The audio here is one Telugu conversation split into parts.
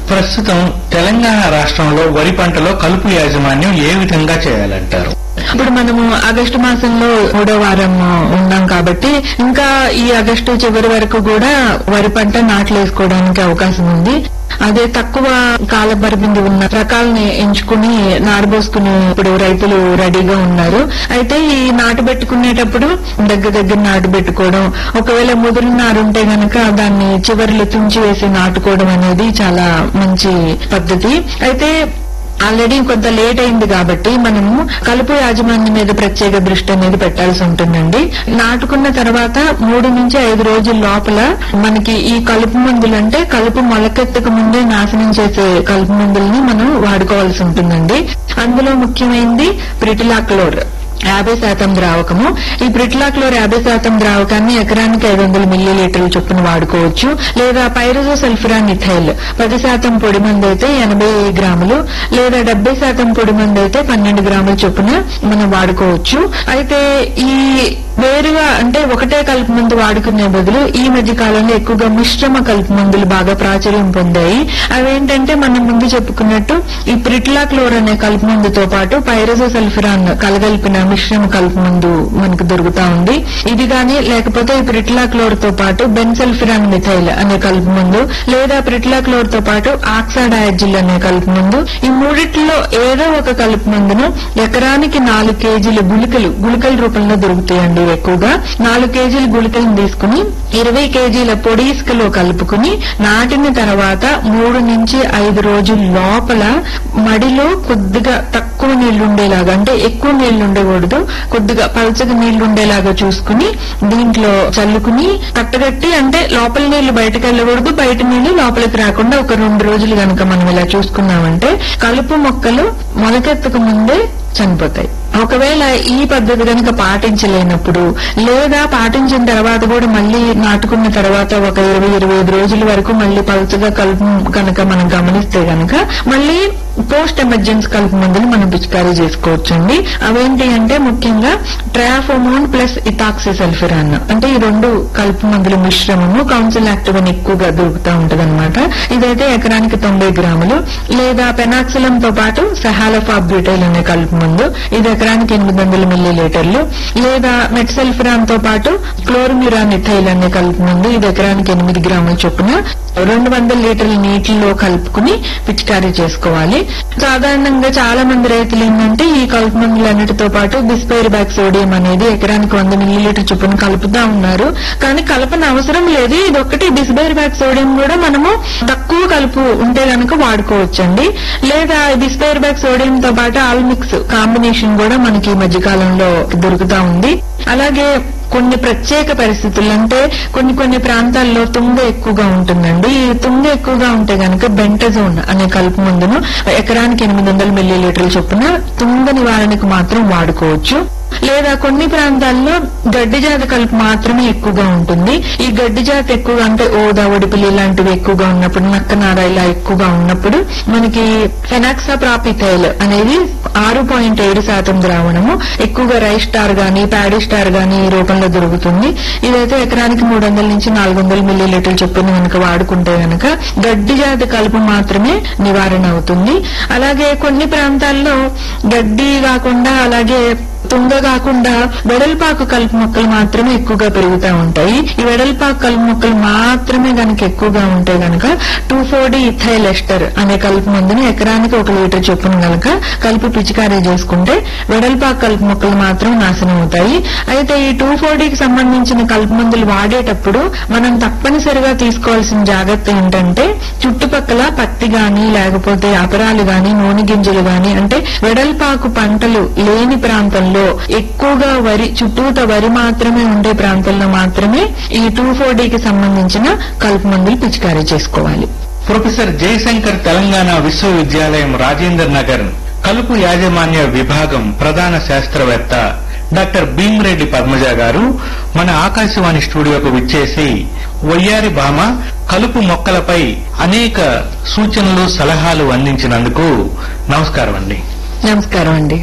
ప్రస్తుతం తెలంగాణ రాష్ట్రంలో వరి పంటలో కలుపు యాజమాన్యం ఏ విధంగా చేయాలంటారు ఇప్పుడు మనము ఆగస్టు మాసంలో మూడో వారం ఉన్నాం కాబట్టి ఇంకా ఈ ఆగస్టు చివరి వరకు కూడా వరి పంట నాట్లు వేసుకోవడానికి అవకాశం ఉంది అదే తక్కువ కాల పరిమితి ఉన్న రకాలని ఎంచుకుని నారబోసుకుని ఇప్పుడు రైతులు రెడీగా ఉన్నారు అయితే ఈ నాటు పెట్టుకునేటప్పుడు దగ్గర దగ్గర నాటు పెట్టుకోవడం ఒకవేళ ముదిరిన నారు ఉంటే గనక దాన్ని చివరిలో తుంచి వేసి నాటుకోవడం అనేది చాలా మంచి పద్ధతి అయితే ఆల్రెడీ కొంత లేట్ అయింది కాబట్టి మనము కలుపు యాజమాన్యం మీద ప్రత్యేక దృష్టి అనేది పెట్టాల్సి ఉంటుందండి నాటుకున్న తర్వాత మూడు నుంచి ఐదు రోజుల లోపల మనకి ఈ కలుపు మందులు అంటే కలుపు మొలకెత్తక ముందే నాశనం చేసే కలుపు మందుల్ని మనం వాడుకోవాల్సి ఉంటుందండి అందులో ముఖ్యమైనది ప్రిటిలాక్లోర్ యాభై శాతం ద్రావకము ఈ ప్రిట్లాక్లోర్ యాభై శాతం ద్రావకాన్ని ఎకరానికి ఐదు వందల మిల్లీ లీటర్ల చొప్పున వాడుకోవచ్చు లేదా పైరజో సల్ఫిరాన్ ఇథైల్ పది శాతం పొడి మందు అయితే ఎనభై గ్రాములు లేదా డెబ్బై శాతం పొడి మందు అయితే పన్నెండు గ్రాముల చొప్పున మనం వాడుకోవచ్చు అయితే ఈ వేరుగా అంటే ఒకటే కలుపు మందు వాడుకునే బదులు ఈ మధ్య కాలంలో ఎక్కువగా మిశ్రమ కలుపు మందులు బాగా ప్రాచుర్యం పొందాయి అవేంటంటే మనం ముందు చెప్పుకున్నట్టు ఈ ప్రిట్లాక్లోర్ అనే కలుపు మందుతో పాటు పైరజో సల్ఫిరాన్ కలగలిపిన మిశ్రమ కలుపు మందు మనకు దొరుకుతా ఉంది ఇది గాని లేకపోతే ఈ ప్రిట్లాక్లోర్ తో పాటు బెన్సల్ఫిరాన్ మిథైల్ అనే కలుపు మందు లేదా ప్రిట్లాక్లోర్ తో పాటు ఆక్సాడయాజిల్ అనే కలుపు మందు ఈ మూడిట్లో ఏదో ఒక కలుపు మందును ఎకరానికి నాలుగు కేజీల గుళికలు గుళికల రూపంలో దొరుకుతాయండి ఇవి ఎక్కువగా నాలుగు కేజీల గుళికలను తీసుకుని ఇరవై కేజీల పొడి ఇసుకలో కలుపుకుని నాటిన తర్వాత మూడు నుంచి ఐదు రోజుల లోపల మడిలో కొద్దిగా తక్కువ నీళ్లు ఉండేలాగా అంటే ఎక్కువ నీళ్లు ఉండకూడదు కొద్దిగా పలచగా నీళ్లు ఉండేలాగా చూసుకుని దీంట్లో చల్లుకుని కట్టగట్టి అంటే లోపల నీళ్లు బయటకు వెళ్ళకూడదు బయట నీళ్లు లోపలికి రాకుండా ఒక రెండు రోజులు గనక మనం ఇలా చూసుకున్నామంటే కలుపు మొక్కలు మొలకెత్తక ముందే చనిపోతాయి ఒకవేళ ఈ పద్ధతి కనుక పాటించలేనప్పుడు లేదా పాటించిన తర్వాత కూడా మళ్ళీ నాటుకున్న తర్వాత ఒక ఇరవై ఇరవై ఐదు రోజుల వరకు మళ్ళీ పలుచగా కలుపు కనుక మనం గమనిస్తే గనక మళ్ళీ పోస్ట్ ఎమర్జెన్సీ కలుపు మందులు మనం పిచికారీ చేసుకోవచ్చండి అవేంటి అంటే ముఖ్యంగా ట్రాఫోమోన్ ప్లస్ ఇటాక్సి సల్ఫిరాన్ అంటే ఈ రెండు కలుపు మందుల మిశ్రమము కౌన్సిల్ యాక్టివ్ అని ఎక్కువగా దొరుకుతూ ఉంటది ఇదైతే ఎకరానికి తొంభై గ్రాములు లేదా పెనాక్సిలం తో పాటు సహాలఫాబ్యూటైల్ అనే కలుపు మందు ఇది ఎకరానికి ఎనిమిది వందల మిల్లీ లీటర్లు లేదా మెట్సల్ఫిరాన్ తో పాటు క్లోర్మ్యూరాన్ ఇథైల్ అనే కలుపు మందు ఇది ఎకరానికి ఎనిమిది గ్రాముల చొప్పున రెండు వందల లీటర్ల నీటిలో కలుపుకుని పిచికారీ చేసుకోవాలి సాధారణంగా చాలా మంది రైతులు ఏంటంటే ఈ కలుపు మందులన్నిటితో పాటు బిస్పైర్ బ్యాక్ సోడియం అనేది ఎకరానికి వంద మిల్లీ లీటర్ చొప్పున కలుపుతా ఉన్నారు కానీ కలపన అవసరం లేదు ఇది ఒక్కటి బిస్బైర్ బ్యాక్ సోడియం కూడా మనము తక్కువ కలుపు ఉంటే గనక వాడుకోవచ్చండి లేదా బిస్బైర్ బ్యాక్ సోడియం తో పాటు ఆల్మిక్స్ కాంబినేషన్ కూడా మనకి ఈ మధ్యకాలంలో దొరుకుతా ఉంది అలాగే కొన్ని ప్రత్యేక పరిస్థితులు అంటే కొన్ని కొన్ని ప్రాంతాల్లో తుంగ ఎక్కువగా ఉంటుందండి ఈ తుంగ ఎక్కువగా ఉంటే గనక బెంటజోన్ అనే కలుపు మందును ఎకరానికి ఎనిమిది వందల మిల్లీ లీటర్ల చొప్పున తుంగ నివారణకు మాత్రం వాడుకోవచ్చు లేదా కొన్ని ప్రాంతాల్లో గడ్డి జాతి కలుపు మాత్రమే ఎక్కువగా ఉంటుంది ఈ గడ్డి జాతి ఎక్కువగా అంటే ఓదా ఒడిపిలి ఇలాంటివి ఎక్కువగా ఉన్నప్పుడు నక్కనార ఇలా ఎక్కువగా ఉన్నప్పుడు మనకి ఫెనాక్సా ప్రాపిథైల్ అనేది ఆరు పాయింట్ ఏడు శాతం ద్రావణము ఎక్కువగా రైస్ స్టార్ గానీ ప్యాడీ స్టార్ గానీ ఈ రూపంలో దొరుకుతుంది ఇదైతే ఎకరానికి మూడు వందల నుంచి నాలుగు వందల మిల్లీ లీటర్ల చొప్పున కనుక వాడుకుంటే గనక గడ్డి జాతి కలుపు మాత్రమే నివారణ అవుతుంది అలాగే కొన్ని ప్రాంతాల్లో గడ్డి కాకుండా అలాగే తుంగ కాకుండా వెడల్పాకు కలుపు మొక్కలు మాత్రమే ఎక్కువగా పెరుగుతూ ఉంటాయి ఈ వెడల్పాకు కలుపు మొక్కలు మాత్రమే గనక ఎక్కువగా ఉంటే గనక టూ ఫోర్ ఇథైల్ ఎస్టర్ అనే కలుపు మందుని ఎకరానికి ఒక లీటర్ చొప్పున గనక కలిపి పిచికారీ చేసుకుంటే వెడల్పాకు కలుపు మొక్కలు మాత్రం నాశనం అవుతాయి అయితే ఈ టూ కి సంబంధించిన కలుపు మందులు వాడేటప్పుడు మనం తప్పనిసరిగా తీసుకోవాల్సిన జాగ్రత్త ఏంటంటే చుట్టుపక్కల పత్తి గాని లేకపోతే అపరాలు గాని నూనె గింజలు గాని అంటే వెడల్పాకు పంటలు లేని ప్రాంతంలో ఎక్కువగా వరి చుట్టూత వరి మాత్రమే ఉండే ప్రాంతంలో మాత్రమే ఈ టూ కి సంబంధించిన కలుపు మందులు పిచికారీ చేసుకోవాలి ప్రొఫెసర్ జయశంకర్ తెలంగాణ విశ్వవిద్యాలయం రాజేందర్ నగర్ కలుపు యాజమాన్య విభాగం ప్రధాన శాస్త్రవేత్త డాక్టర్ భీమ్రెడ్డి పద్మజ గారు మన ఆకాశవాణి స్టూడియోకు విచ్చేసి వయ్యారి భామ కలుపు మొక్కలపై అనేక సూచనలు సలహాలు అందించినందుకు నమస్కారం అండి నమస్కారం అండి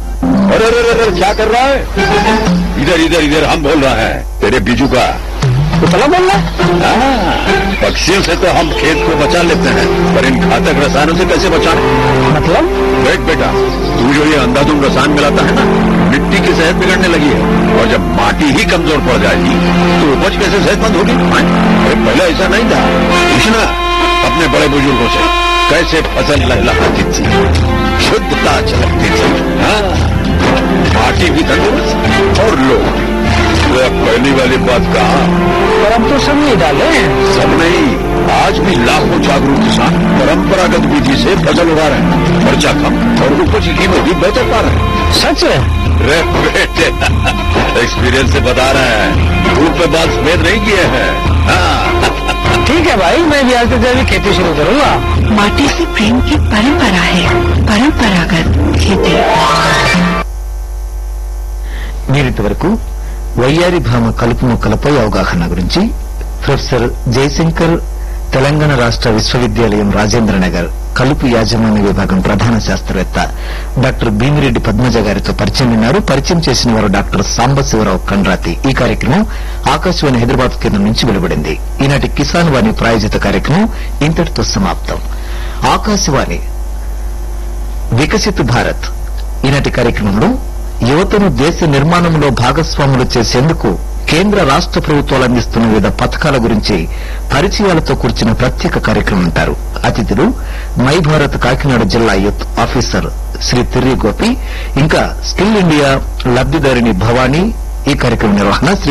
अरे अरे अरे क्या कर रहा है इधर इधर इधर हम बोल रहा है तेरे बीजू का उतला बोल रहा पक्षियों से तो हम खेत को बचा लेते हैं पर इन घातक रसायनों से कैसे बचाएं? मतलब देख बेटा तू जो ये अंधाधुंध रसायन मिलाता है ना मिट्टी की सेहत बिगड़ने लगी है और जब माटी ही कमजोर पड़ जाएगी तो उपज कैसे सेहतमंद होगी हाँ? अरे पहले ऐसा नहीं था पूछना अपने बड़े बुजुर्गों से कैसे फसल लहलहाती थी शुद्धता झलकती थी हाँ पार्टी भी तंदुरुस्त और लोग तो अब पहली वाली बात कहा पर हम तो सब नहीं डाले सब नहीं आज भी लाखों जागरूक किसान परंपरागत विधि से फसल उगा रहे हैं खर्चा कम और उपज की कीमत भी बेहतर पा रहे हैं सच है रे बेटे एक्सपीरियंस से बता रहे हैं धूप में बात सफेद नहीं किए हैं हाँ ठीक है भाई मैं भी आज से जैविक खेती शुरू करूंगा माटी से प्रेम की परंपरा है परंपरागत खेती మీరింతవరకు వయ్యారి భామ కలుపు మొక్కలపై అవగాహన గురించి ప్రొఫెసర్ జయశంకర్ తెలంగాణ రాష్ట్ర విశ్వవిద్యాలయం రాజేంద్ర నగర్ కలుపు యాజమాన్య విభాగం ప్రధాన శాస్త్రవేత్త డాక్టర్ భీమిరెడ్డి పద్మజ గారితో పరిచయం విన్నారు పరిచయం చేసిన వారు డాక్టర్ సాంబశివరావు కండ్రాతి ఈ కార్యక్రమం ఆకాశవాణి హైదరాబాద్ కేంద్రం నుంచి వెలువడింది ఈనాటి కిసాన్ వాణి ప్రాయోజిత కార్యక్రమం ఇంతటితో సమాప్తం ఆకాశవాణి వికసిత్ భారత్ ఈనాటి కార్యక్రమంలో యువతను దేశ నిర్మాణంలో భాగస్వాములు చేసేందుకు కేంద్ర రాష్ట్ర ప్రభుత్వాలు అందిస్తున్న వివిధ పథకాల గురించి పరిచయాలతో కూర్చిన ప్రత్యేక కార్యక్రమం అంటారు అతిథులు మై భారత్ కాకినాడ జిల్లా యూత్ ఆఫీసర్ శ్రీ తిర్రి గోపి ఇంకా స్కిల్ ఇండియా లబ్దిదారిణి భవానీ ఈ కార్యక్రమం నిర్వహణ శ్రీ